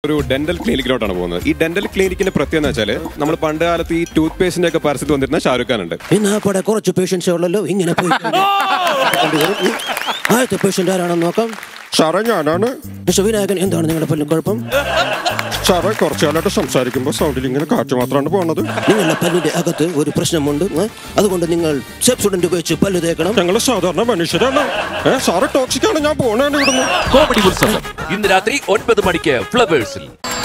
ഒരു ഡെന്റൽ ക്ലിനിക്കിലോട്ടാണ് പോകുന്നത് ഈ ഡെന്റൽ ക്ലിനിക്കിന്റെ പ്രത്യേകത എന്ന് വെച്ചാൽ നമ്മൾ പണ്ട് കാലത്ത് ഈ ടൂത്ത് പേസ്റ്റിന്റെ ഒക്കെ പരസ്യത്തിൽ വന്നിരുന്ന ഷാറുഖ് ഖാൻ ഉണ്ട് ഇന്ന് ആ പടെ കുറച്ച് പേഷ്യൻസേ ഉള്ളല്ലോ ഇങ്ങനെ പോയി കൊണ്ടുവരും. ഉം. ആദ്യത്തെ പേഷ്യന്റ് ആരാണെന്ന് നോക്കാം സാറേ ഞാനാണ് മിസ്റ്റർ വിനായകൻ എന്താണ് നിങ്ങളുടെ പല്ലിന് കുഴപ്പം സാറേ കുറച്ചു കാലമായിട്ട് സംസാരിക്കുമ്പോൾ സൗണ്ടിൽ ഇങ്ങനെ കാറ്റ് മാത്രമാണ് പോകുന്നത് നിങ്ങളുടെ പല്ലിന്റെ അകത്ത് ഒരു പ്രശ്നമുണ്ട് ഏ? അതുകൊണ്ട് നിങ്ങൾ സെപ്സുഡന്റ് ഉപയോഗിച്ച് പല്ല് തേക്കണം ഞങ്ങൾ സാധാരണ മനുഷ്യരാണ് ഏ സാറ് ടോക്സിക് ആണ് ഞാൻ പോണാണ് ഇവിടുന്ന് കോമഡി ഉത്സവം ഇന്ന് രാത്രി ഒൻപത് മണിക്ക് ഫ്ലവേഴ്സിൽ